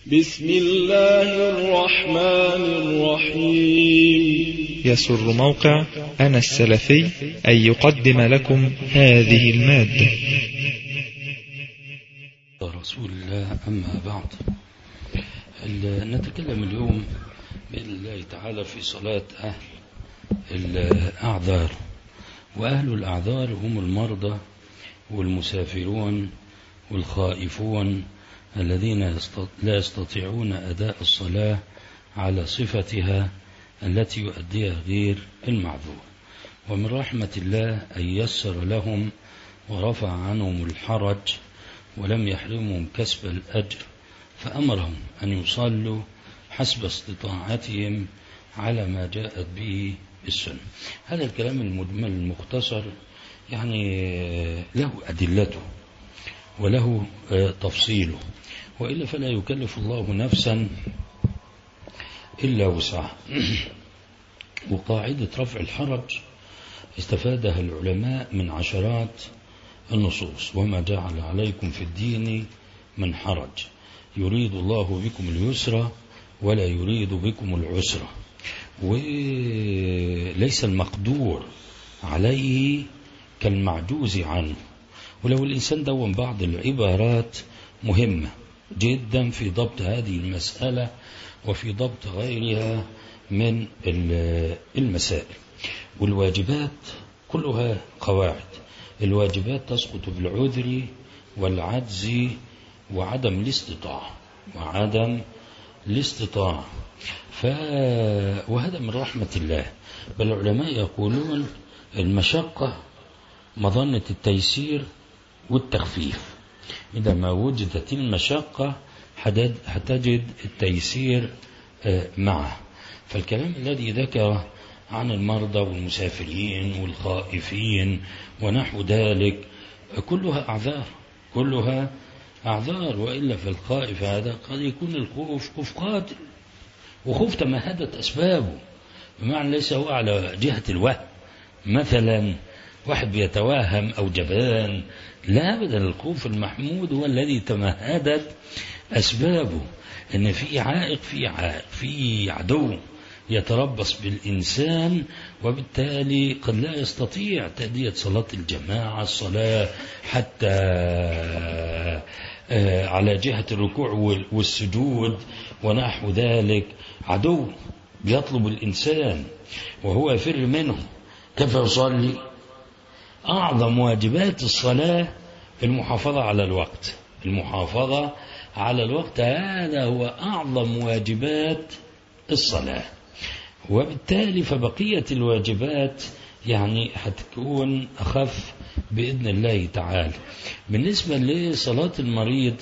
بسم الله الرحمن الرحيم يسر موقع أنا السلفي أن يقدم لكم هذه المادة رسول الله أما بعد ال- نتكلم اليوم بإذن الله تعالى في صلاة أهل الأعذار وأهل الأعذار هم المرضى والمسافرون والخائفون الذين يستط- لا يستطيعون أداء الصلاة على صفتها التي يؤديها غير المعذور ومن رحمة الله أن يسر لهم ورفع عنهم الحرج ولم يحرمهم كسب الأجر فأمرهم أن يصلوا حسب استطاعتهم على ما جاءت به السنة هذا الكلام المجمل المختصر يعني له أدلته وله تفصيله وإلا فلا يكلف الله نفسا إلا وسعها وقاعدة رفع الحرج استفادها العلماء من عشرات النصوص وما جعل عليكم في الدين من حرج يريد الله بكم اليسر ولا يريد بكم العسر وليس المقدور عليه كالمعجوز عنه ولو الإنسان دون بعض العبارات مهمة جدا في ضبط هذه المسألة وفي ضبط غيرها من المسائل والواجبات كلها قواعد الواجبات تسقط بالعذر والعجز وعدم الاستطاعة وعدم الاستطاعة ف... وهذا من رحمة الله بل العلماء يقولون المشقة مظنة التيسير والتخفيف إذا ما وجدت المشقة هتجد التيسير معه فالكلام الذي ذكره عن المرضى والمسافرين والخائفين ونحو ذلك كلها أعذار كلها أعذار وإلا فالخائف هذا قد يكون الخوف خوف قاتل وخوف تمهدت أسبابه بمعنى ليس هو على جهة الوهم مثلا واحد بيتوهم أو جبان لا أبدا الخوف المحمود هو الذي تمهدت أسبابه إن في عائق في عائق في عدو يتربص بالإنسان وبالتالي قد لا يستطيع تأدية صلاة الجماعة الصلاة حتى على جهة الركوع والسجود ونحو ذلك عدو يطلب الإنسان وهو يفر منه كيف يصلي أعظم واجبات الصلاة المحافظة على الوقت المحافظة على الوقت هذا هو أعظم واجبات الصلاة وبالتالي فبقية الواجبات يعني هتكون أخف بإذن الله تعالى بالنسبة لصلاة المريض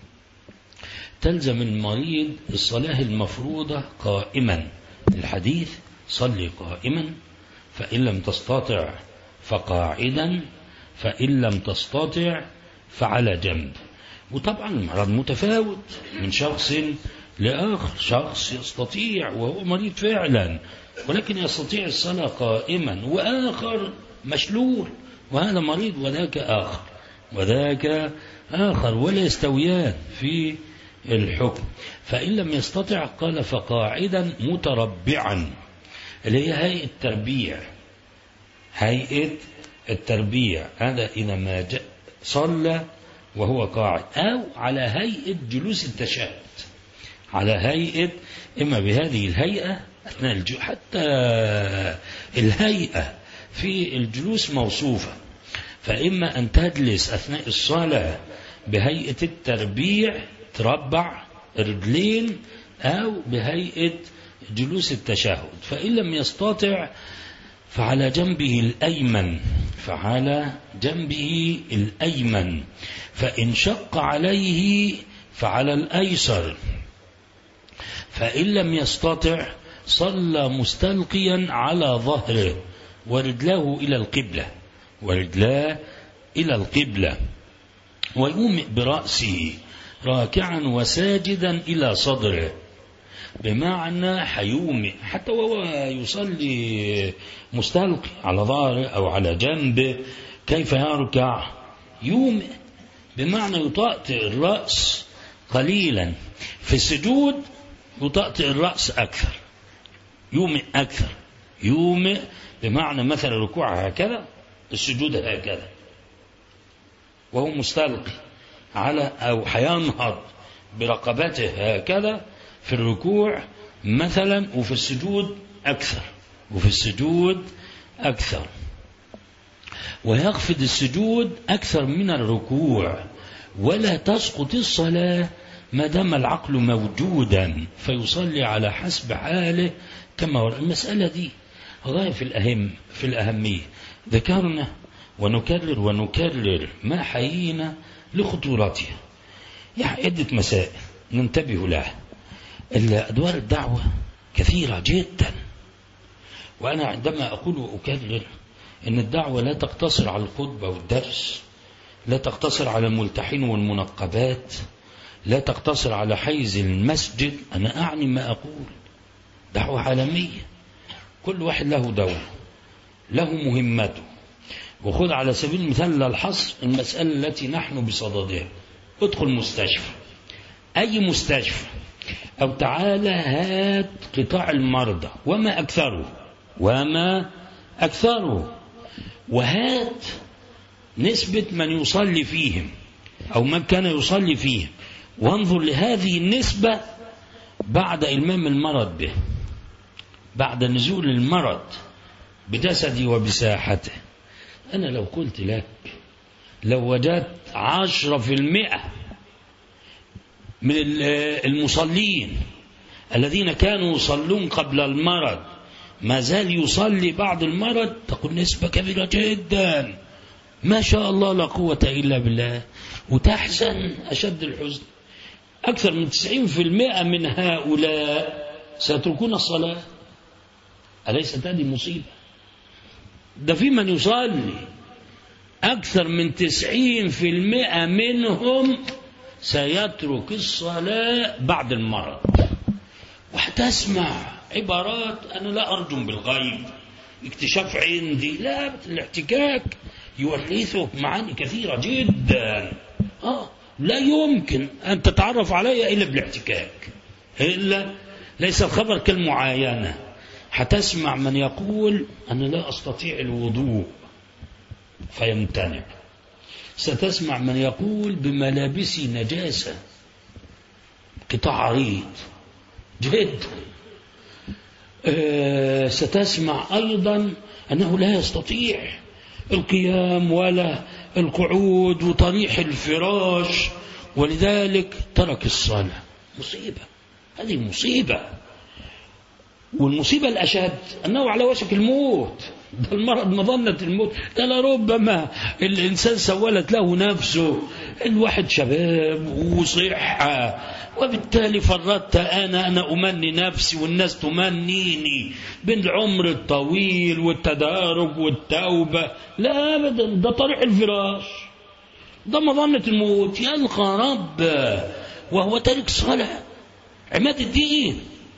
تلزم المريض الصلاة المفروضة قائما الحديث صلي قائما فإن لم تستطع فقاعدا فإن لم تستطع فعلى جنب وطبعا المرض متفاوت من شخص لآخر شخص يستطيع وهو مريض فعلا ولكن يستطيع الصلاة قائما وآخر مشلول وهذا مريض وذاك آخر وذاك آخر ولا يستويان في الحكم فإن لم يستطع قال فقاعدا متربعا اللي هي هيئة التربيع هيئة التربيع هذا إذا ما جاء صلى وهو قاعد أو على هيئة جلوس التشهد على هيئة إما بهذه الهيئة أثناء الجلوس حتى الهيئة في الجلوس موصوفة فإما أن تجلس أثناء الصلاة بهيئة التربيع تربع رجلين أو بهيئة جلوس التشهد فإن لم يستطع فعلى جنبه الأيمن فعلى جنبه الأيمن فإن شق عليه فعلى الأيسر فإن لم يستطع صلى مستلقيا على ظهره ورجله إلى القبلة ورجلاه إلى القبلة ويومئ برأسه راكعا وساجدا إلى صدره بمعنى حيومئ حتى وهو يصلي مستلقي على ظهره أو على جنبه كيف يركع يومئ بمعنى يطأطئ الرأس قليلا في السجود يطأطئ الرأس أكثر يومئ أكثر يومئ بمعنى مثلا الركوع هكذا السجود هكذا وهو مستلقي على أو هينهض برقبته هكذا في الركوع مثلا وفي السجود أكثر وفي السجود أكثر ويخفض السجود أكثر من الركوع ولا تسقط الصلاة ما دام العقل موجودا فيصلي على حسب حاله كما هو المسألة دي غاية في الأهم في الأهمية ذكرنا ونكرر ونكرر ما حيينا لخطورتها يعني عدة مسائل ننتبه لها أدوار الدعوة كثيرة جدا وأنا عندما أقول وأكرر أن الدعوة لا تقتصر على الخطبة والدرس لا تقتصر على الملتحين والمنقبات لا تقتصر على حيز المسجد أنا أعني ما أقول دعوة عالمية كل واحد له دور له مهمته وخذ على سبيل المثال للحصر المسألة التي نحن بصددها ادخل مستشفى أي مستشفى أو تعالى هات قطاع المرضى وما أكثره وما أكثره وهات نسبة من يصلي فيهم أو من كان يصلي فيهم وانظر لهذه النسبة بعد إلمام المرض به بعد نزول المرض بجسدي وبساحته أنا لو قلت لك لو وجدت عشرة في المئة من المصلين الذين كانوا يصلون قبل المرض ما زال يصلي بعد المرض تقول نسبة كبيرة جدا ما شاء الله لا قوة إلا بالله وتحزن أشد الحزن أكثر من 90% من هؤلاء سيتركون الصلاة أليست هذه مصيبة ده في من يصلي أكثر من 90% منهم سيترك الصلاة بعد المرض وهتسمع عبارات أنا لا أرجم بالغيب اكتشاف عندي لا الاحتكاك يورثك معاني كثيرة جدا آه لا يمكن أن تتعرف علي إلا بالاحتكاك إلا ليس الخبر كالمعاينة هتسمع من يقول أنا لا أستطيع الوضوء فيمتنع ستسمع من يقول بملابسي نجاسة قطاع عريض جدا آه ستسمع أيضا أنه لا يستطيع القيام ولا القعود وطريح الفراش ولذلك ترك الصلاة مصيبة هذه مصيبة والمصيبة الأشد أنه على وشك الموت ده المرض مظنة الموت ده لربما الإنسان سولت له نفسه الواحد شباب وصحة وبالتالي فرطت أنا أنا أمني نفسي والناس تمنيني بالعمر الطويل والتدارك والتوبة لا أبدا ده طريق الفراش ده مظنة الموت يلقى رب وهو تارك صلاة عماد الدين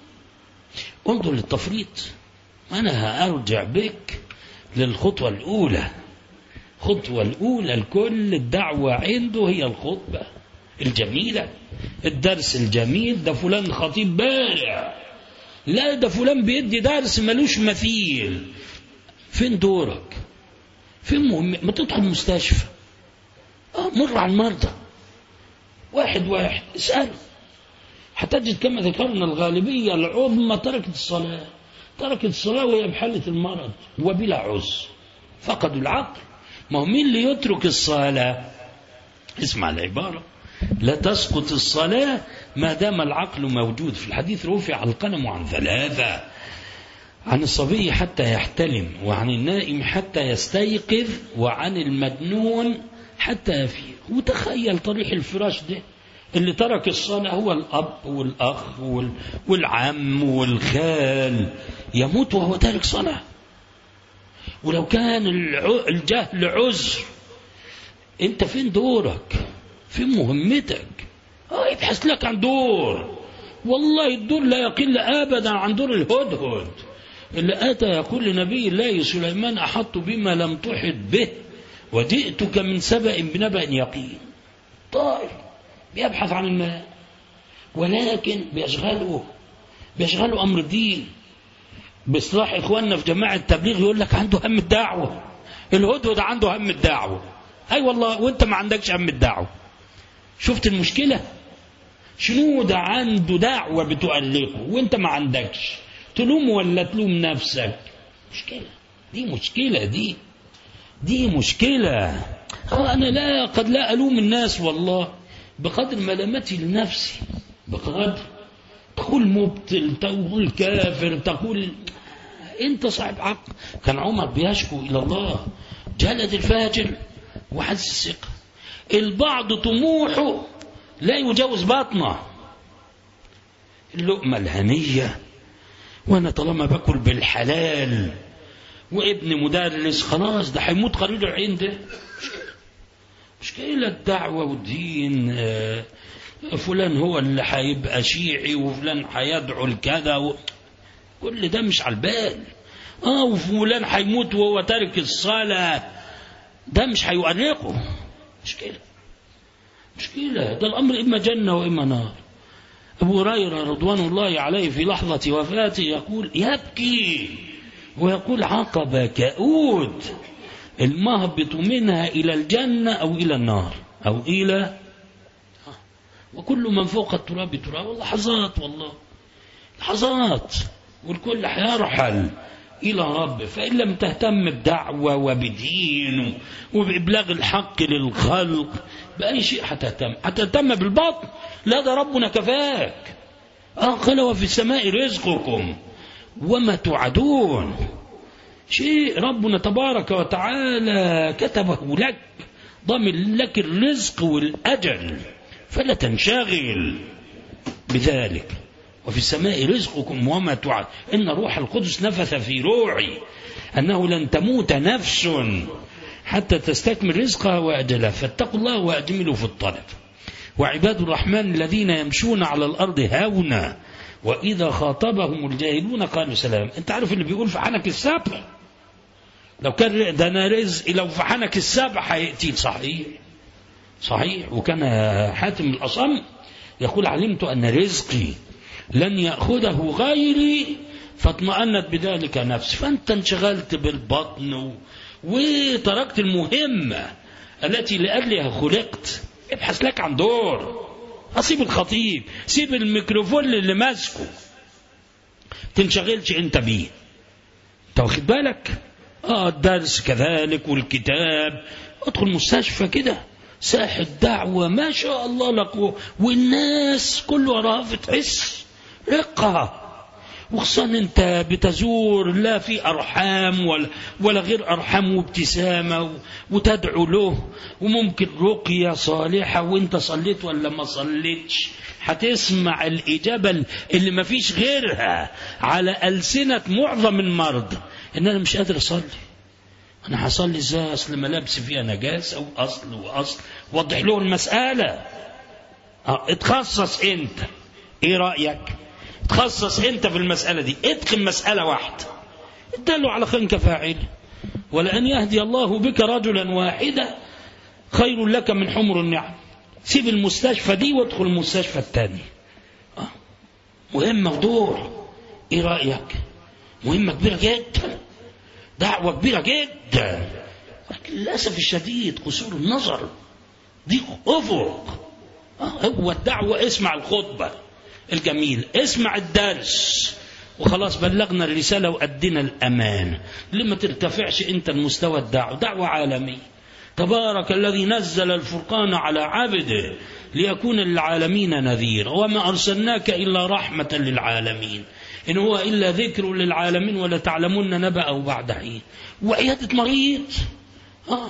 انظر للتفريط أنا هأرجع بك للخطوة الأولى الخطوة الأولى لكل الدعوة عنده هي الخطبة الجميلة الدرس الجميل ده فلان خطيب بارع لا ده فلان بيدي درس ملوش مثيل فين دورك فين مهم ما تدخل مستشفى اه مر على المرضى واحد واحد اسأله هتجد كما ذكرنا الغالبية العظمى تركت الصلاة تركت الصلاة وهي بحالة المرض وبلا عذر فقدوا العقل ما هو مين اللي يترك الصلاة اسمع العبارة لا تسقط الصلاة ما دام العقل موجود في الحديث رفع القلم عن ثلاثة عن الصبي حتى يحتلم وعن النائم حتى يستيقظ وعن المجنون حتى يفيق وتخيل طريح الفراش ده اللي ترك الصلاة هو الأب والأخ والعم والخال يموت وهو تارك صلاة ولو كان الجهل عذر انت فين دورك فين مهمتك اه ابحث لك عن دور والله الدور لا يقل ابدا عن دور الهدهد اللي اتى يقول لنبي الله سليمان احط بما لم تحط به وجئتك من سبأ بنبأ يقين طائر بيبحث عن الماء ولكن بيشغلوا بيشغلوا أمر الدين بإصلاح إخواننا في جماعة التبليغ يقول لك عنده هم الدعوة الهدهد عنده هم الدعوة أي والله وأنت ما عندكش هم الدعوة شفت المشكلة شنو ده عنده دعوة بتؤلفه وأنت ما عندكش تلوم ولا تلوم نفسك مشكلة دي مشكلة دي دي مشكلة أنا لا قد لا ألوم الناس والله بقدر ملامتي لنفسي بقدر تقول مبطل تقول كافر تقول انت صاحب حق كان عمر بيشكو الى الله جلد الفاجر وحز الثقه البعض طموحه لا يجاوز بطنه اللقمه الهنيه وانا طالما باكل بالحلال وابن مدرس خلاص ده هيموت قريب العين ده مشكلة الدعوة والدين آه، فلان هو اللي هيبقى شيعي وفلان هيدعو لكذا و... كل ده مش على البال اه وفلان هيموت وهو تارك الصلاة ده مش هيؤرقه مشكلة مشكلة ده الأمر إما جنة وإما نار أبو هريرة رضوان الله عليه في لحظة وفاته يقول يبكي ويقول عقب كؤود المهبط منها إلى الجنة أو إلى النار أو إلى وكل من فوق التراب تراب لحظات والله لحظات والكل هيرحل إلى رب فإن لم تهتم بدعوة وبدين وبإبلاغ الحق للخلق بأي شيء هتهتم هتهتم بالبطن لا ده ربنا كفاك آه قال وفي السماء رزقكم وما توعدون شيء ربنا تبارك وتعالى كتبه لك ضمن لك الرزق والأجل فلا تنشغل بذلك وفي السماء رزقكم وما توعد إن روح القدس نفث في روعي أنه لن تموت نفس حتى تستكمل رزقها وأجلها فاتقوا الله وأجملوا في الطلب وعباد الرحمن الذين يمشون على الأرض هونا وإذا خاطبهم الجاهلون قالوا سلام أنت عارف اللي بيقول في حنك السبع لو كان ده أنا رزق لو في حنك السبع هيقتل صحيح صحيح وكان حاتم الأصم يقول علمت أن رزقي لن يأخذه غيري فاطمأنت بذلك نفسي فأنت انشغلت بالبطن و... وتركت المهمة التي لأجلها خلقت ابحث لك عن دور أسيب الخطيب سيب الميكروفون اللي ماسكه تنشغلش انت بيه انت واخد بالك اه الدرس كذلك والكتاب ادخل مستشفى كده ساحة دعوة ما شاء الله لك والناس كل وراها بتحس رقة وخصوصا انت بتزور لا في ارحام ولا, ولا غير ارحام وابتسامه وتدعو له وممكن رقيه صالحه وانت صليت ولا ما صليتش هتسمع الاجابه اللي ما فيش غيرها على السنه معظم المرضى ان انا مش قادر اصلي انا هصلي ازاي اصل ملابسي فيها نجاسه واصل واصل وضح له المساله اه اتخصص انت ايه رايك تخصص انت في المسألة دي اتقن مسألة واحدة ادله على خير كفاعل ولأن يهدي الله بك رجلا واحدا خير لك من حمر النعم سيب المستشفى دي وادخل المستشفى الثاني آه. مهمة ودور ايه رأيك مهمة كبيرة جدا دعوة كبيرة جدا للأسف الشديد قصور النظر دي أفق آه. هو الدعوة اسمع الخطبة الجميل اسمع الدرس وخلاص بلغنا الرسالة وأدينا الأمان لما ترتفعش أنت المستوى الدعوة دعوة عالمية تبارك الذي نزل الفرقان على عبده ليكون للعالمين نذيرا وما أرسلناك إلا رحمة للعالمين إن هو إلا ذكر للعالمين ولا تعلمون نبأه بعد حين وعيادة مريض آه.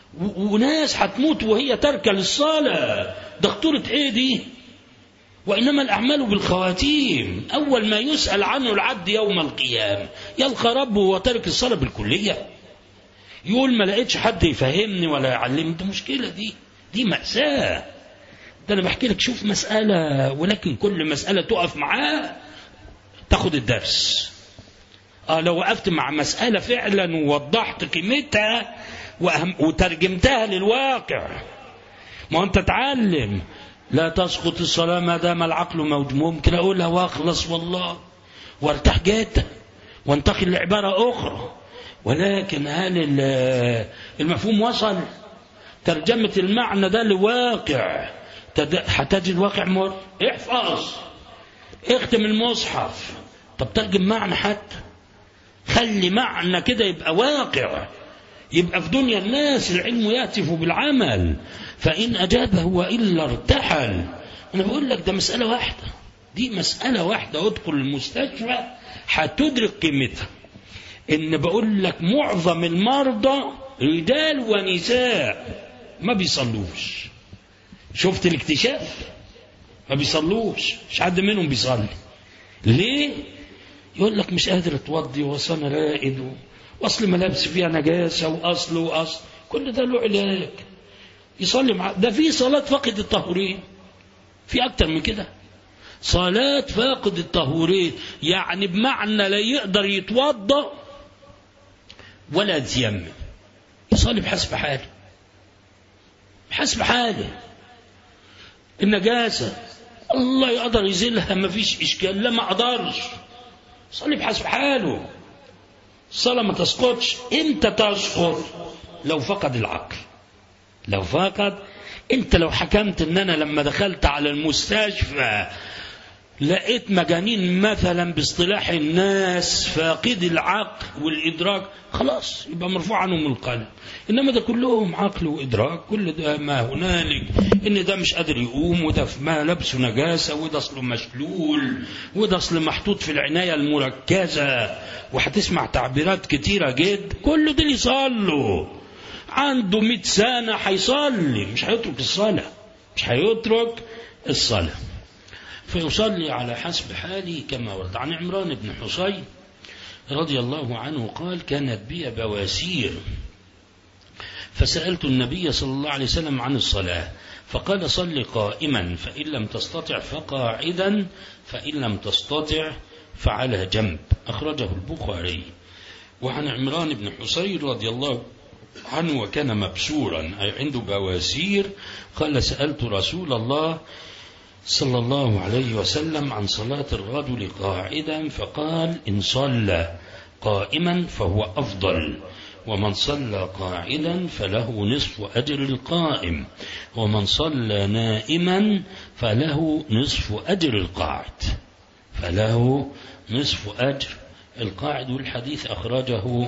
وناس هتموت وهي تركة للصلاة دكتورة ايه دي وإنما الأعمال بالخواتيم أول ما يسأل عنه العبد يوم القيامة يلقى ربه وترك الصلاة بالكلية يقول ما لقيتش حد يفهمني ولا يعلمني دي مشكلة دي دي مأساة ده أنا بحكي لك شوف مسألة ولكن كل مسألة تقف معاه تاخد الدرس آه لو وقفت مع مسألة فعلا ووضحت قيمتها وترجمتها للواقع ما أنت تعلم لا تسقط الصلاة ما دام العقل موجود ممكن أقولها وأخلص والله وارتاح جدا وانتقل لعبارة أخرى ولكن هل ال- المفهوم وصل ترجمة المعنى ده لواقع تد- هتجد واقع مر احفظ اختم المصحف طب ترجم معنى حتى خلي معنى كده يبقى واقع يبقى في دنيا الناس العلم يهتف بالعمل فإن أجابه وإلا ارتحل أنا بقول لك ده مسألة واحدة دي مسألة واحدة ادخل المستشفى هتدرك قيمتها إن بقول لك معظم المرضى رجال ونساء ما بيصلوش شفت الاكتشاف ما بيصلوش مش حد منهم بيصلي ليه يقول لك مش قادر اتوضي واصل انا رائد و- واصل ملابس فيها نجاسه واصل واصل كل ده له علاج يصلي مع ده في صلاه فاقد الطهورين في اكتر من كده صلاة فاقد الطهورين يعني بمعنى لا يقدر يتوضا ولا يتيمم يصلي بحسب حاله بحسب حاله النجاسة الله يقدر يزيلها ما فيش إشكال لا ما أقدرش صلي بحسب حاله الصلاة ما تسقطش امتى تسقط لو فقد العقل لو فقد انت لو حكمت ان انا لما دخلت على المستشفى لقيت مجانين مثلا باصطلاح الناس فاقد العقل والإدراك خلاص يبقى مرفوع عنهم القلم إنما ده كلهم عقل وإدراك كل ده ما هنالك إن ده مش قادر يقوم وده في ما لبسه نجاسة وده أصله مشلول وده أصله محطوط في العناية المركزة وهتسمع تعبيرات كتيرة جدا كل دول يصلوا عنده 100 سنة هيصلي مش هيترك الصلاة مش هيترك الصلاة فيصلي على حسب حاله كما ورد عن عمران بن حصين رضي الله عنه قال كانت بي بواسير فسألت النبي صلى الله عليه وسلم عن الصلاة فقال صل قائما فإن لم تستطع فقاعدا فإن لم تستطع فعلى جنب أخرجه البخاري وعن عمران بن حصين رضي الله عنه وكان مبسورا أي عنده بواسير قال سألت رسول الله صلى الله عليه وسلم عن صلاة الرجل قاعدا فقال إن صلى قائما فهو أفضل ومن صلى قاعدا فله نصف أجر القائم ومن صلى نائما فله نصف أجر القاعد فله نصف أجر القاعد والحديث أخرجه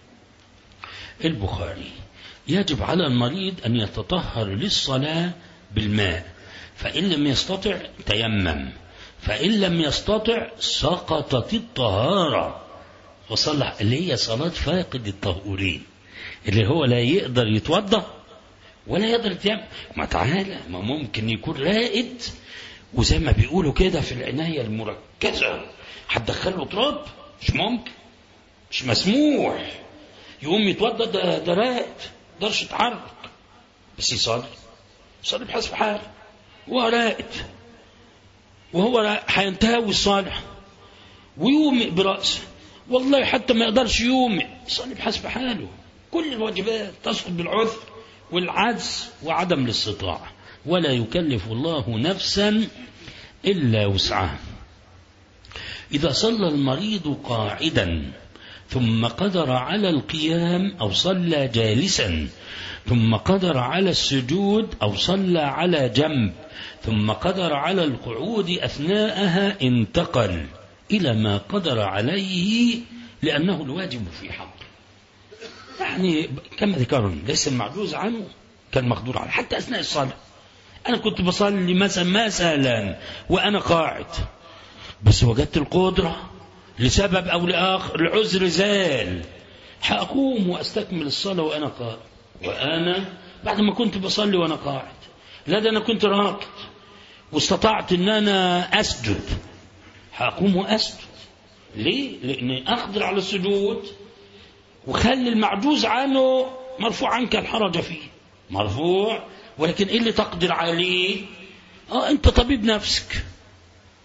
البخاري يجب على المريض أن يتطهر للصلاة بالماء فإن لم يستطع تيمم فإن لم يستطع سقطت الطهارة وصلى اللي هي صلاة فاقد الطهورين اللي هو لا يقدر يتوضا ولا يقدر يتيمم ما تعالى ما ممكن يكون رائد وزي ما بيقولوا كده في العناية المركزة هتدخله تراب مش ممكن مش مسموح يقوم يتوضا ده, ده رائد مقدرش يتحرك بس يصلي يصلي بحسب حاله هو رائد وهو هينتهي الصالح ويومئ برأسه والله حتى ما يقدرش يومئ يصلي بحسب حاله كل الواجبات تسقط بالعذر والعجز وعدم الاستطاعة ولا يكلف الله نفسا إلا وسعها إذا صلى المريض قاعدا ثم قدر على القيام أو صلى جالسا ثم قدر على السجود أو صلى على جنب ثم قدر على القعود أثناءها انتقل إلى ما قدر عليه لأنه الواجب في حقه يعني كما ذكرنا ليس المعجوز عنه كان مقدور عليه حتى أثناء الصلاة أنا كنت بصلي مثلا مثلا وأنا قاعد بس وجدت القدرة لسبب أو لآخر العذر زال هأقوم وأستكمل الصلاة وأنا قاعد وأنا بعد ما كنت بصلي وأنا قاعد لا ده أنا كنت راكد واستطعت أن أنا أسجد هقوم وأسجد ليه؟ لأني أقدر على السجود وخلي المعجوز عنه مرفوع عنك الحرج فيه مرفوع ولكن إيه اللي تقدر عليه آه أنت طبيب نفسك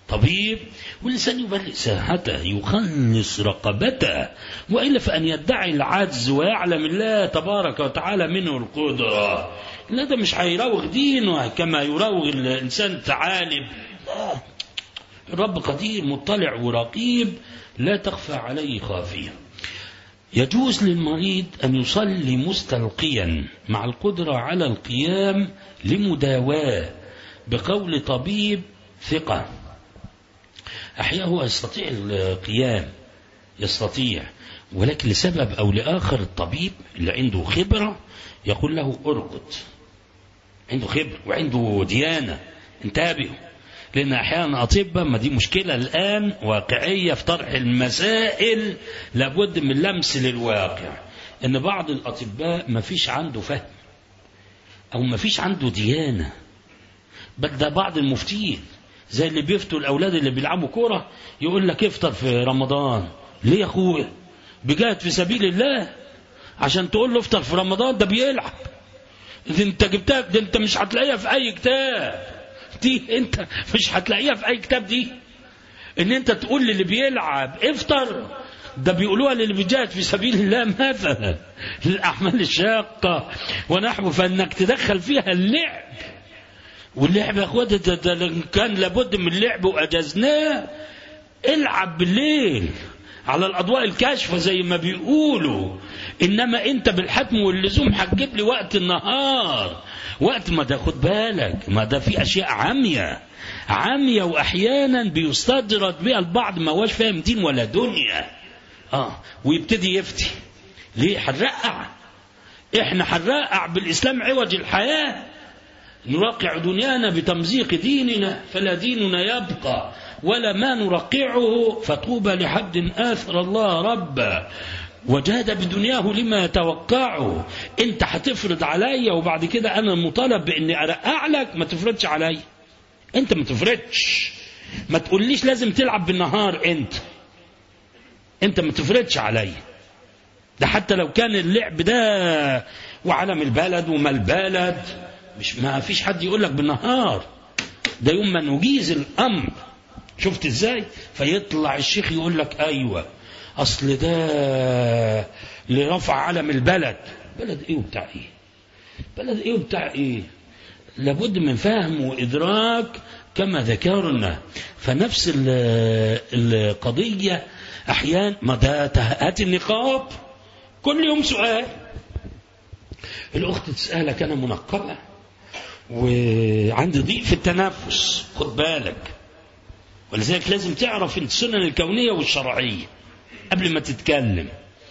طبيب والإنسان يبلغ ساحته يخلص رقبته وإلا فأن يدعي العجز ويعلم الله تبارك وتعالى منه القدرة لا ده مش هيراوغ دينه كما يراوغ الإنسان الثعالب لا الرب قدير مطلع ورقيب لا تخفى عليه خافية يجوز للمريض أن يصلي مستلقيا مع القدرة على القيام لمداواة بقول طبيب ثقة أحيانا هو يستطيع القيام يستطيع ولكن لسبب أو لآخر الطبيب اللي عنده خبرة يقول له ارقد عنده خبرة وعنده ديانة انتبهوا لأن أحيانا أطباء ما دي مشكلة الآن واقعية في طرح المسائل لابد من لمس للواقع إن بعض الأطباء ما فيش عنده فهم أو ما فيش عنده ديانة بل ده بعض المفتين زي اللي بيفتوا الأولاد اللي بيلعبوا كورة يقول لك افطر في رمضان ليه يا أخويا بجاهد في سبيل الله عشان تقول له افطر في رمضان ده بيلعب ده انت جبتها ده انت مش هتلاقيها في اي كتاب دي انت مش هتلاقيها في اي كتاب دي ان انت تقول للي بيلعب افطر ده بيقولوها للي بيجاهد في سبيل الله مثلا للاعمال الشاقه ونحو فانك تدخل فيها اللعب واللعب يا اخوات ده, ده, ده كان لابد من اللعب واجزناه العب بالليل على الاضواء الكاشفه زي ما بيقولوا انما انت بالحتم واللزوم هتجيب لي وقت النهار وقت ما ده خد بالك ما ده في اشياء عاميه عاميه واحيانا بيستدرج بها البعض ما هوش فاهم دين ولا دنيا اه ويبتدي يفتي ليه هنرقع احنا هنرقع بالاسلام عوج الحياه نرقع دنيانا بتمزيق ديننا فلا ديننا يبقى ولا ما نرقعه فطوبى لحد آثر الله ربا وجاد بدنياه لما يتوقعه انت هتفرض عليا وبعد كده انا مطالب باني ارقع لك ما تفرضش عليا انت ما تفرضش ما تقوليش لازم تلعب بالنهار انت انت ما تفرضش عليا ده حتى لو كان اللعب ده وعلم البلد وما البلد مش ما فيش حد يقول لك بالنهار ده يوم ما نجيز الامر شفت ازاي فيطلع الشيخ يقول لك ايوه اصل ده لرفع علم البلد بلد ايه وبتاع ايه بلد ايه وبتاع ايه لابد من فهم وادراك كما ذكرنا فنفس القضيه احيانا ما ده هات النقاب كل يوم سؤال الاخت تسالك انا منقبه وعندي ضيق في التنفس خد بالك ولذلك لازم تعرف السنن الكونية والشرعية قبل ما تتكلم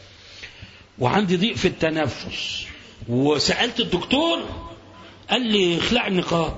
وعندي ضيق في التنفس وسألت الدكتور قال لي اخلع النقاب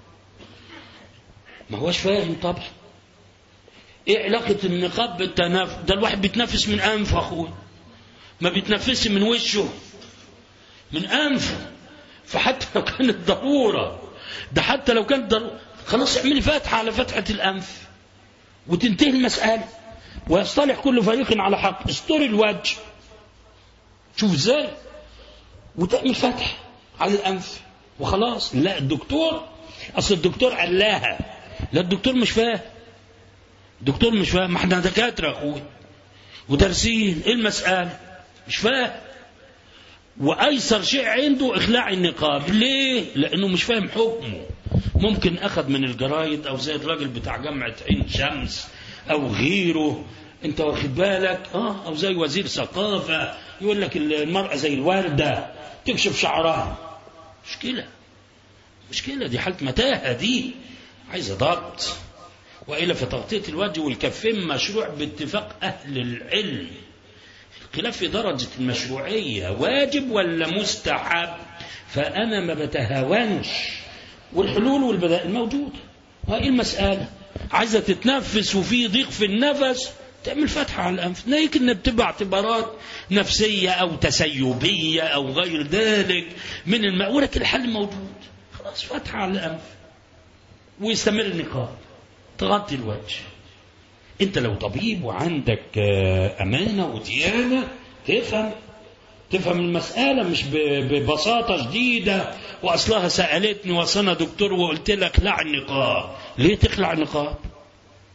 ما هوش فاهم طبعا ايه علاقة النقاب بالتنفس ده الواحد بيتنفس من انفه اخوي ما بيتنفسش من وشه من انفه فحتى لو كانت ضرورة ده حتى لو كانت ضرورة خلاص اعملي فتحة على فتحة الأنف وتنتهي المسألة ويصطلح كل فريق على حق استر الوجه شوف ازاي وتعمل فتح على الأنف وخلاص لا الدكتور أصل الدكتور قال لها لا الدكتور مش فاهم الدكتور مش فاهم ما احنا دكاترة يا أخوي ودارسين ايه المسألة مش فاهم وايسر شيء عنده اخلاع النقاب ليه لانه مش فاهم حكمه ممكن اخذ من الجرايد او زي الراجل بتاع جامعه عين شمس او غيره انت واخد بالك اه او زي وزير ثقافه يقول لك المراه زي الورده تكشف شعرها مشكله مشكله دي حاله متاهه دي عايزه ضبط والا فتغطيه الوجه والكفين مشروع باتفاق اهل العلم خلاف في درجة المشروعية واجب ولا مستحب فأنا ما بتهاونش والحلول والبدائل موجودة هاي المسألة عايزة تتنفس وفي ضيق في النفس تعمل فتحة على الأنف نايك إن بتبقى اعتبارات نفسية أو تسيبية أو غير ذلك من الماء ولكن الحل موجود خلاص فتحة على الأنف ويستمر النقاب تغطي الوجه انت لو طبيب وعندك امانه وديانه تفهم تفهم المسألة مش ببساطة شديدة وأصلها سألتني وأصل دكتور وقلت لك لع النقاب ليه تخلع النقاب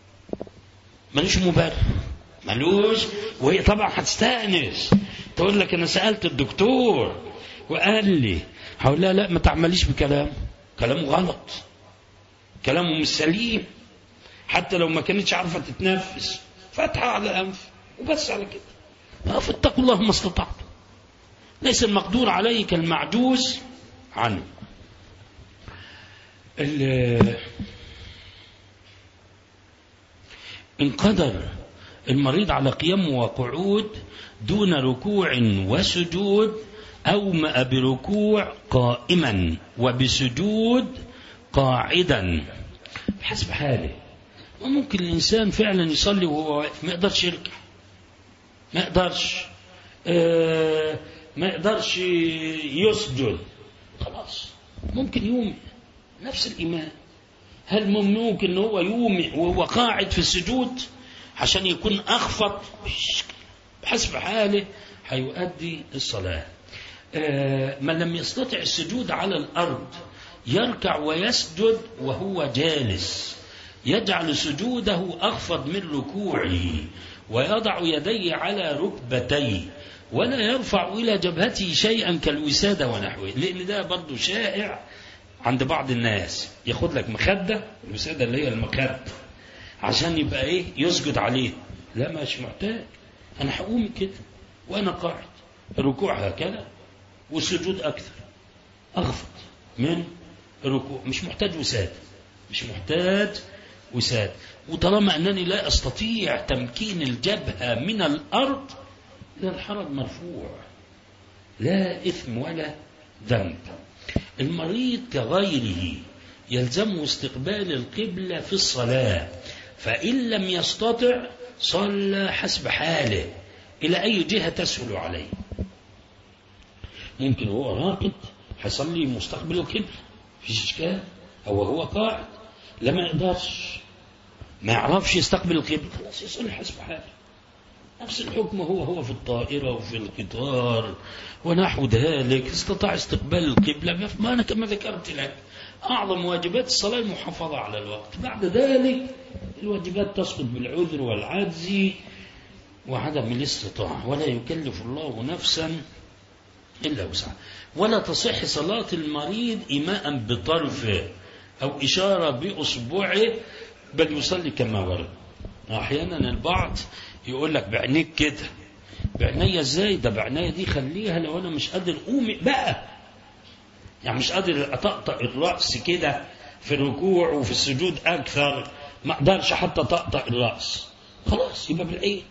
ملوش مبرر ملوش وهي طبعا هتستأنس تقول لك انا سألت الدكتور وقال لي هقول لها لا ما تعمليش بكلام كلامه غلط كلامه مش سليم حتى لو ما كانتش عارفه تتنفس فتحه على انف وبس على كده فاتقوا الله ما استطعتم ليس المقدور عليه كالمعجوز عنه ال- إن قدر المريض على قيام وقعود دون ركوع وسجود أومأ بركوع قائما وبسجود قاعدا بحسب حاله وممكن الإنسان فعلا يصلي وهو واقف ما يقدرش يركع ما يقدرش آه، ما يقدرش يسجد خلاص ممكن يومئ نفس الإيمان هل ممكن ان هو يومئ وهو قاعد في السجود عشان يكون أخفض مش- بحسب حاله هيؤدي الصلاة آه، من لم يستطع السجود على الأرض يركع ويسجد وهو جالس يجعل سجوده أخفض من ركوعه ويضع يديه على ركبتيه ولا يرفع إلى جبهته شيئا كالوسادة ونحوه لأن ده برضه شائع عند بعض الناس ياخد لك مخدة الوسادة اللي هي المخدة عشان يبقى ايه يسجد عليه لا مش محتاج انا هقوم كده وانا قاعد الركوع هكذا والسجود اكثر اخفض من الركوع مش محتاج وساد مش محتاج وساد وطالما انني لا استطيع تمكين الجبهه من الارض اذا الحرج مرفوع لا اثم ولا ذنب المريض كغيره يلزمه استقبال القبلة في الصلاة فإن لم يستطع صلى حسب حاله إلى أي جهة تسهل عليه ممكن هو راقد هيصلي مستقبل القبلة فيش إشكال أو هو قاعد لا ما يقدرش ما يعرفش يستقبل القبلة خلاص يصلي حسب حاله نفس الحكم هو هو في الطائرة وفي القطار ونحو ذلك استطاع استقبال القبلة ما أنا كما ذكرت لك أعظم واجبات الصلاة المحافظة على الوقت بعد ذلك الواجبات تسقط بالعذر والعجز وعدم الاستطاعة ولا يكلف الله نفسا إلا وسعها ولا تصح صلاة المريض إيماء بطرفه أو إشارة بأصبعه بل يصلي كما ورد أحيانا البعض يقول لك بعينيك كده بعينيا ازاي ده بعينيا دي خليها لو انا مش قادر قومي بقى يعني مش قادر اطقطق الراس كده في الركوع وفي السجود اكثر ما اقدرش حتى اطقطق الراس خلاص يبقى بالعين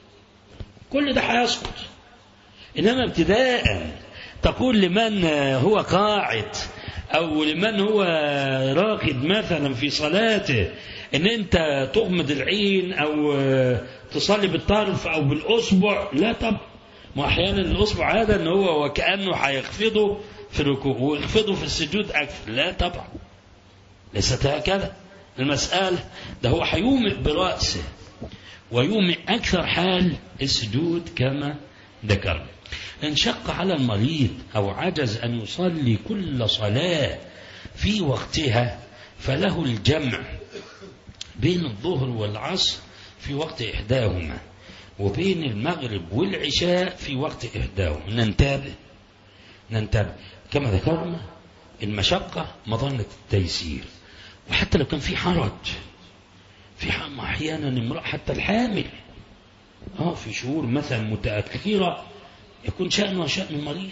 كل ده هيسقط انما ابتداء تقول لمن هو قاعد او لمن هو راقد مثلا في صلاته ان انت تغمض العين او تصلي بالطرف او بالاصبع لا طبعا ما احيانا الاصبع هذا ان هو وكانه هيخفضه في الركوع ويخفضه في السجود اكثر لا طبعا ليست هكذا المساله ده هو هيومئ براسه ويومئ اكثر حال السجود كما ذكرنا إن شق على المريض أو عجز أن يصلي كل صلاة في وقتها فله الجمع بين الظهر والعصر في وقت إحداهما وبين المغرب والعشاء في وقت إحداهما ننتبه ننتبه كما ذكرنا المشقة مظنة التيسير وحتى لو كان في حرج في حرج أحيانا امرأة حتى الحامل اه في شهور مثلا متأخرة يكون شأنها شأن المريض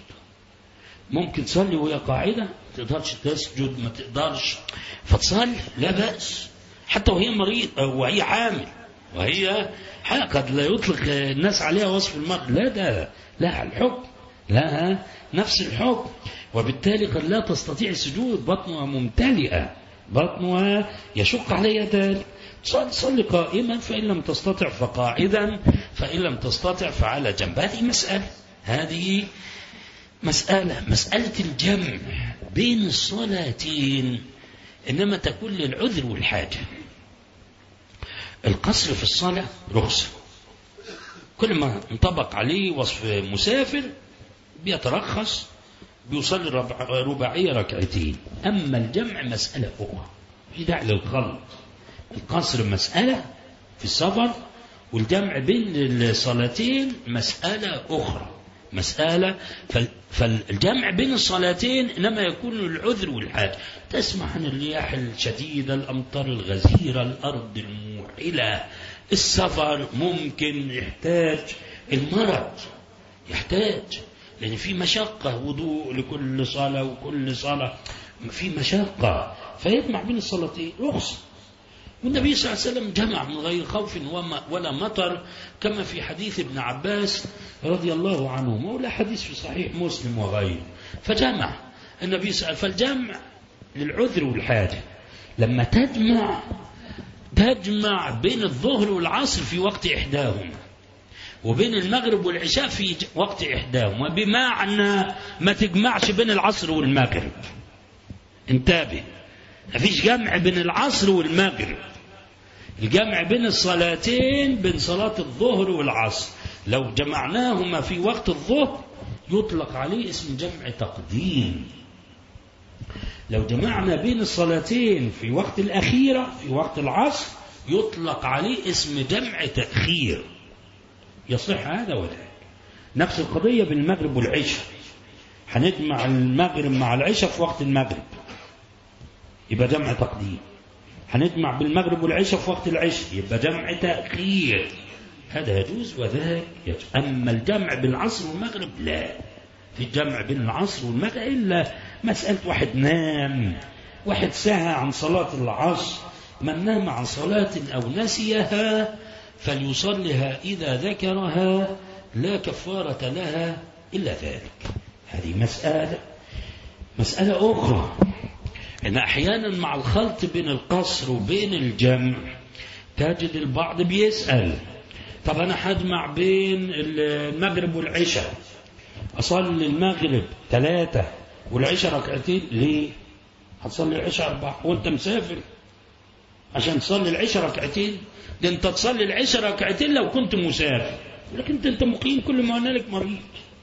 ممكن تصلي وهي قاعدة ما تقدرش تسجد ما تقدرش فتصلي لا بأس حتى وهي مريض أو وهي حامل وهي قد لا يطلق الناس عليها وصف المرض لا ده لها الحكم لها نفس الحكم وبالتالي قد لا تستطيع السجود بطنها ممتلئة بطنها يشق عليها ذلك صل صل قائما فإن لم تستطع فقاعدا فإن لم تستطع فعلى جنب هذه مسألة هذه مسألة مسألة الجمع بين الصلاتين إنما تكون للعذر والحاجة القصر في الصلاة رخصة كل ما انطبق عليه وصف مسافر بيترخص بيصلي رباعية ركعتين أما الجمع مسألة أخرى في داعي للخلط القصر مسألة في السفر والجمع بين الصلاتين مسألة أخرى مسألة فال- فالجمع بين الصلاتين إنما يكون العذر والحاجة تسمع عن الرياح الشديدة الأمطار الغزيرة الأرض الموحلة السفر ممكن يحتاج المرض يحتاج لأن في مشقة وضوء لكل صلاة وكل صلاة في مشقة فيجمع بين الصلاتين رخصة والنبي صلى الله عليه وسلم جمع من غير خوف وما- ولا مطر كما في حديث ابن عباس رضي الله عنهما ولا حديث في صحيح مسلم وغيره فجمع النبي صلى الله عليه وسلم فالجمع للعذر والحاجة لما تجمع تجمع بين الظهر والعصر في وقت إحداهما وبين المغرب والعشاء في ج- وقت إحداهما بمعنى ما تجمعش بين العصر والمغرب انتبه مفيش جمع بين العصر والمغرب الجمع بين الصلاتين بين صلاة الظهر والعصر لو جمعناهما في وقت الظهر يطلق عليه اسم جمع تقديم لو جمعنا بين الصلاتين في وقت الأخيرة في وقت العصر يطلق عليه اسم جمع تأخير يصح هذا وذاك نفس القضية بين المغرب والعشاء هنجمع المغرب مع العشاء في وقت المغرب يبقى جمع تقديم هنجمع بالمغرب والعشاء في وقت العشاء يبقى جمع تأخير هذا يجوز وذاك يجوز أما الجمع بين العصر والمغرب لا في الجمع بين العصر والمغرب إلا مسألة واحد نام واحد سهى عن صلاة العصر من نام عن صلاة أو نسيها فليصلها إذا ذكرها لا كفارة لها إلا ذلك هذه مسألة مسألة أخرى إن أحيانا مع الخلط بين القصر وبين الجمع تجد البعض بيسأل طب أنا هجمع بين المغرب والعشاء أصلي المغرب ثلاثة والعشاء ركعتين ليه؟ هتصلي العشاء أربعة وأنت مسافر عشان تصلي العشاء ركعتين ده أنت تصلي العشاء ركعتين لو كنت مسافر لكن أنت أنت مقيم كل ما هنالك مريض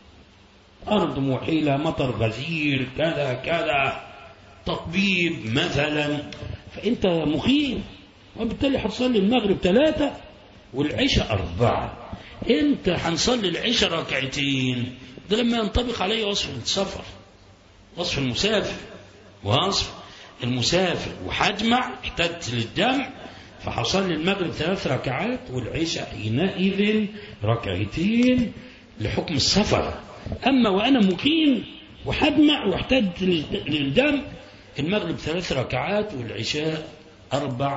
أرض محيلة مطر غزير كذا كذا تطبيب مثلا فأنت مقيم وبالتالي هتصلي المغرب ثلاثة والعشاء أربعة أنت هنصلي العشاء ركعتين ده لما ينطبق عليه وصف السفر وصف المسافر وصف المسافر وحجمع احتجت للجمع فحصلي المغرب ثلاث ركعات والعشاء حينئذ ركعتين لحكم السفر أما وأنا مقيم وحجمع واحتجت للجمع المغرب ثلاث ركعات والعشاء أربع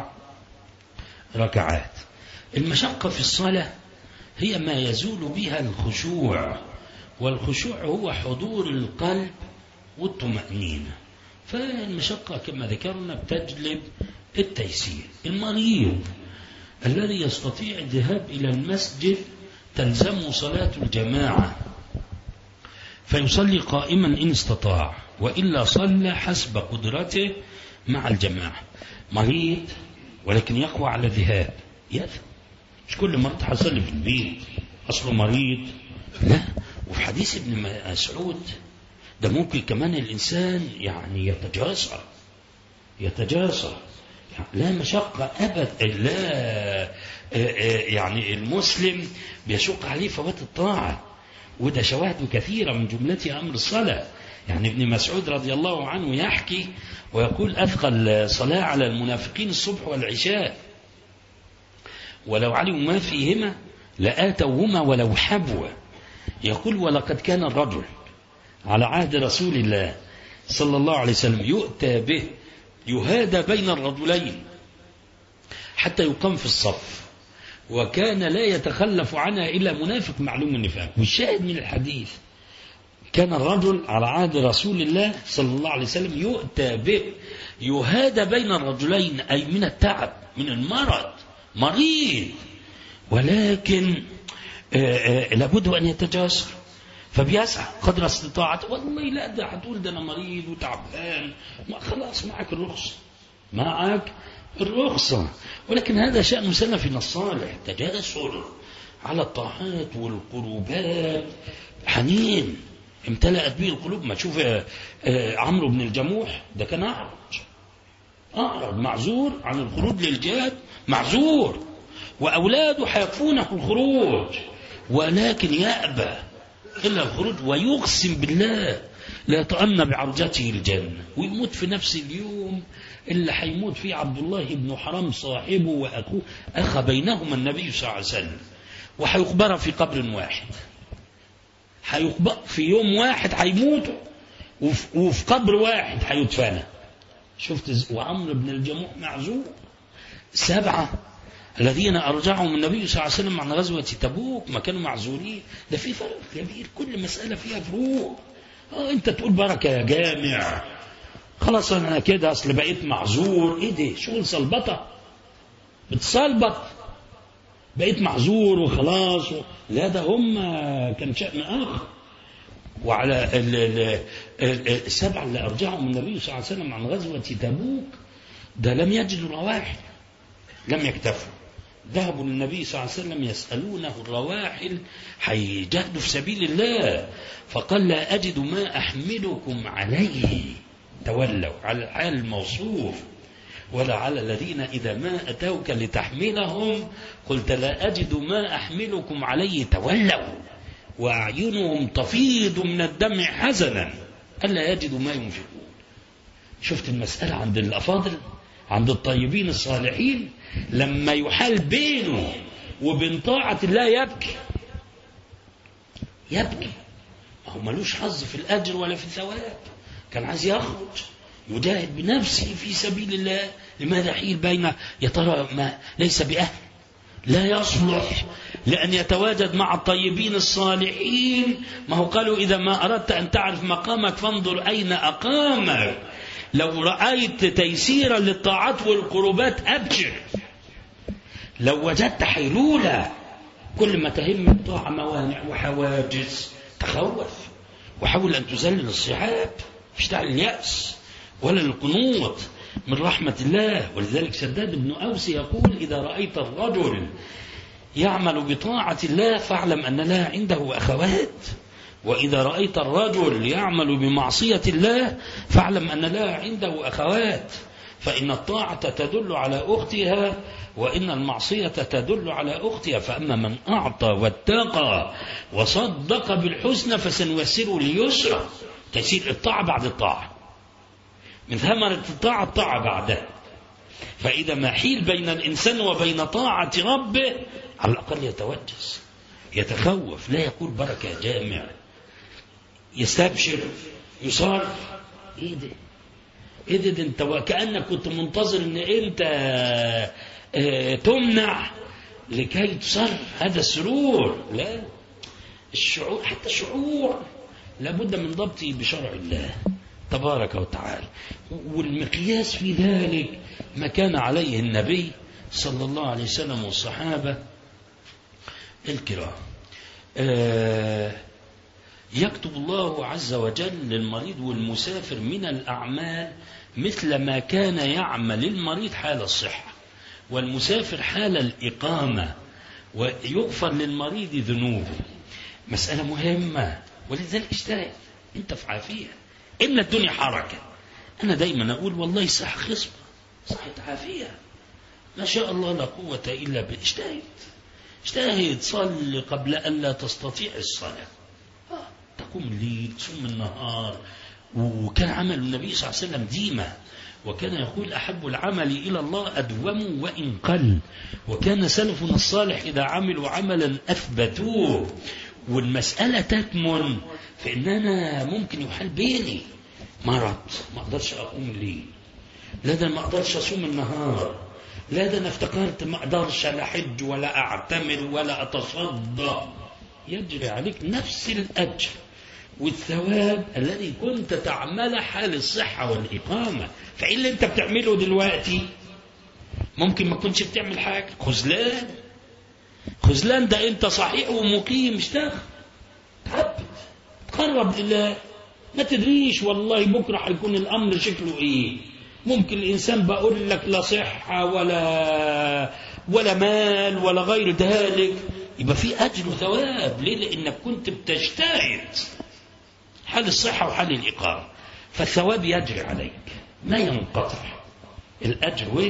ركعات المشقة في الصلاة هي ما يزول بها الخشوع والخشوع هو حضور القلب والطمأنينة فالمشقة كما ذكرنا بتجلب التيسير المريض الذي يستطيع الذهاب إلى المسجد تلزمه صلاة الجماعة فيصلي قائما إن استطاع وإلا صلى حسب قدرته مع الجماعة مريض ولكن يقوى على الذهاب يذهب مش كل مرة هصلي في البيت أصله مريض لا وفي حديث ابن مسعود ده ممكن كمان الإنسان يعني يتجاسر يتجاسر لا مشقة أبدا لا يعني المسلم بيشق عليه فوات الطاعة وده شواهد كثيرة من جملتها أمر الصلاة يعني ابن مسعود رضي الله عنه يحكي ويقول أثقل صلاة على المنافقين الصبح والعشاء ولو علموا ما فيهما لآتوهما ولو حبوا يقول ولقد كان الرجل على عهد رسول الله صلى الله عليه وسلم يؤتى به يهادى بين الرجلين حتى يقام في الصف وكان لا يتخلف عنها إلا منافق معلوم النفاق والشاهد من الحديث كان الرجل على عهد رسول الله صلى الله عليه وسلم يؤتى به يهادى بين الرجلين أي من التعب من المرض مريض ولكن آآ آآ لابد أن يتجاسر فبيسعى قدر استطاعته والله لا ده هتقول ده أنا مريض وتعبان ما خلاص معك الرخصة معك الرخصة ولكن هذا شأن سلفنا الصالح تجاسر على الطاعات والقربات حنين امتلأت به القلوب ما تشوف عمرو بن الجموح ده كان أعرج أعرج معذور عن الخروج للجهاد معذور وأولاده حيكفونه الخروج ولكن يأبى إلا الخروج ويقسم بالله لا يطأن بعرجته الجنة ويموت في نفس اليوم اللي حيموت فيه عبد الله بن حرام صاحبه وأخوه أخ بينهما النبي صلى الله عليه وسلم وحيقبر في قبر واحد حيقبر في يوم واحد حيموتوا وفي, وفي قبر واحد حيدفنوا شفت وعمرو بن الجموح معزول سبعة الذين أرجعهم النبي صلى الله عليه وسلم عن غزوة تبوك ما كانوا معزولين ده في فرق كبير كل مسألة فيها فروق اه انت تقول بركة يا جامع خلاص انا كده اصل بقيت معذور ايه ده شغل صلبطة بتصلبط بقيت معذور وخلاص و... لا ده هم كان شأن آخر وعلى ال ال ال السبعة اللي أرجعهم النبي صلى الله عليه وسلم عن غزوة تبوك ده لم يجدوا رواحل لم يكتفوا ذهبوا للنبي صلى الله عليه وسلم يسألونه الرواحل حيجاهدوا في سبيل الله فقال لا أجد ما أحملكم عليه تولوا على الحال الموصوف ولا على الذين إذا ما أتوك لتحملهم قلت لا أجد ما أحملكم عليه تولوا وأعينهم تفيض من الدمع حزنا ألا يجدوا ما ينفقون شفت المسألة عند الأفاضل عند الطيبين الصالحين لما يحال بينه وبين طاعة الله يبكي يبكي هو ملوش حظ في الأجر ولا في الثواب كان عايز يخرج يجاهد بنفسه في سبيل الله لماذا حيل بين يا ترى ما ليس بأهل لا يصلح لأن يتواجد مع الطيبين الصالحين ما هو قالوا إذا ما أردت أن تعرف مقامك فانظر أين أقامك لو رأيت تيسيرا للطاعات والقربات أبشر لو وجدت حيلولة كل ما تهم الطاعة موانع وحواجز تخوف وحاول أن تذلل الصعاب مش داعي اليأس ولا القنوط من رحمة الله ولذلك سداد بن أوس يقول إذا رأيت الرجل يعمل بطاعة الله فاعلم أن لها عنده أخوات وإذا رأيت الرجل يعمل بمعصية الله فاعلم أن لها عنده أخوات فإن الطاعة تدل على أختها وإن المعصية تدل على أختها فأما من أعطى واتقى وصدق بالحسنى فسنيسره ليسرى تيسير الطاعة بعد الطاعة من ثمرة الطاعة الطاعة بعدها فإذا ما حيل بين الإنسان وبين طاعة ربه على الأقل يتوجس يتخوف لا يقول بركة جامع يستبشر يصار ايه ده ايه ده, ده انت وكأنك كنت منتظر ان انت اه تمنع لكي تصر هذا السرور لا الشعور حتى الشعور لابد من ضبطه بشرع الله تبارك وتعالى والمقياس في ذلك ما كان عليه النبي صلى الله عليه وسلم والصحابة الكرام آه يكتب الله عز وجل للمريض والمسافر من الأعمال مثل ما كان يعمل المريض حال الصحة والمسافر حال الإقامة ويغفر للمريض ذنوبه مسألة مهمة ولذلك اشتغل انت في عافية إن الدنيا حركة أنا دايما أقول والله صح خصبة صحة عافية ما شاء الله لا قوة إلا بالله اجتهد اجتهد صل قبل أن لا تستطيع الصلاة آه. تقوم الليل تصوم النهار وكان عمل النبي صلى الله عليه وسلم ديما وكان يقول أحب العمل إلى الله أدوم وإن قل وكان سلفنا الصالح إذا عملوا عملا أثبتوه والمسألة تكمن في إن أنا ممكن يحال بيني مرض ما أقدرش أقوم الليل لا ده ما أقدرش أصوم النهار لا ده أنا افتكرت ما أقدرش لا أحج ولا أعتمر ولا أتصدق يجري عليك نفس الأجر والثواب الذي كنت تعمل حال الصحة والإقامة فإيه اللي أنت بتعمله دلوقتي ممكن ما كنتش بتعمل حاجة خذلان خذلان ده أنت صحيح ومقيم اشتغل تعبد تقرب لله ما تدريش والله بكرة هيكون الأمر شكله إيه ممكن الإنسان بقول لك لا صحة ولا ولا مال ولا غير ذلك يبقى في أجر وثواب ليه لأنك كنت بتجتهد حال الصحة وحال الإقامة فالثواب يجري عليك ما ينقطع الأجر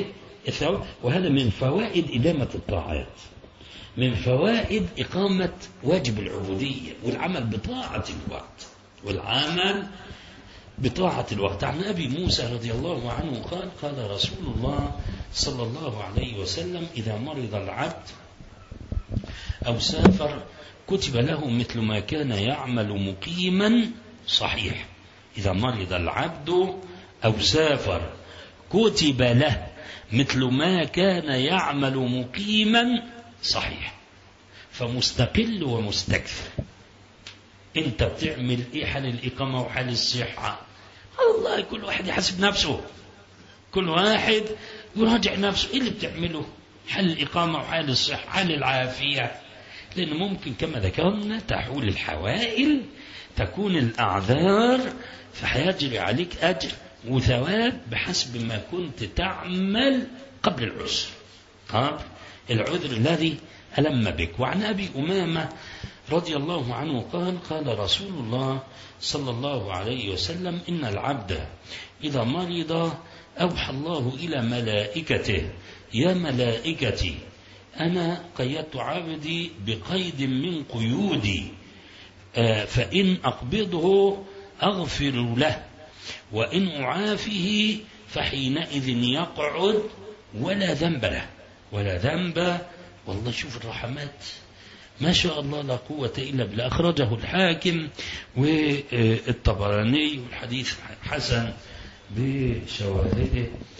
الثواب وهذا من فوائد إدامة الطاعات من فوائد إقامة واجب العبودية والعمل بطاعة الوقت والعمل بطاعة الوقت عن أبي موسى رضي الله عنه قال قال رسول الله صلى الله عليه وسلم إذا مرض العبد أو سافر كتب له مثل ما كان يعمل مقيما صحيح إذا مرض العبد أو سافر كتب له مثل ما كان يعمل مقيما صحيح فمستقل ومستكثر انت بتعمل ايه حال الاقامه وحال الصحه الله كل واحد يحاسب نفسه كل واحد يراجع نفسه ايه اللي بتعمله حال الاقامه وحال الصحه حال العافيه لان ممكن كما ذكرنا تحول الحوائل تكون الاعذار فهيجري عليك اجر وثواب بحسب ما كنت تعمل قبل العسر قبل العذر الذي ألم بك وعن أبي أمامة رضي الله عنه قال قال رسول الله صلى الله عليه وسلم إن العبد إذا مرض أوحى الله إلى ملائكته يا ملائكتي أنا قيدت عبدي بقيد من قيودي آه، فإن أقبضه أغفر له وإن أعافه فحينئذ يقعد ولا ذنب له ولا ذنب والله شوف الرحمات ما شاء الله لا قوة إلا بالله أخرجه الحاكم والطبراني والحديث حسن بشواهده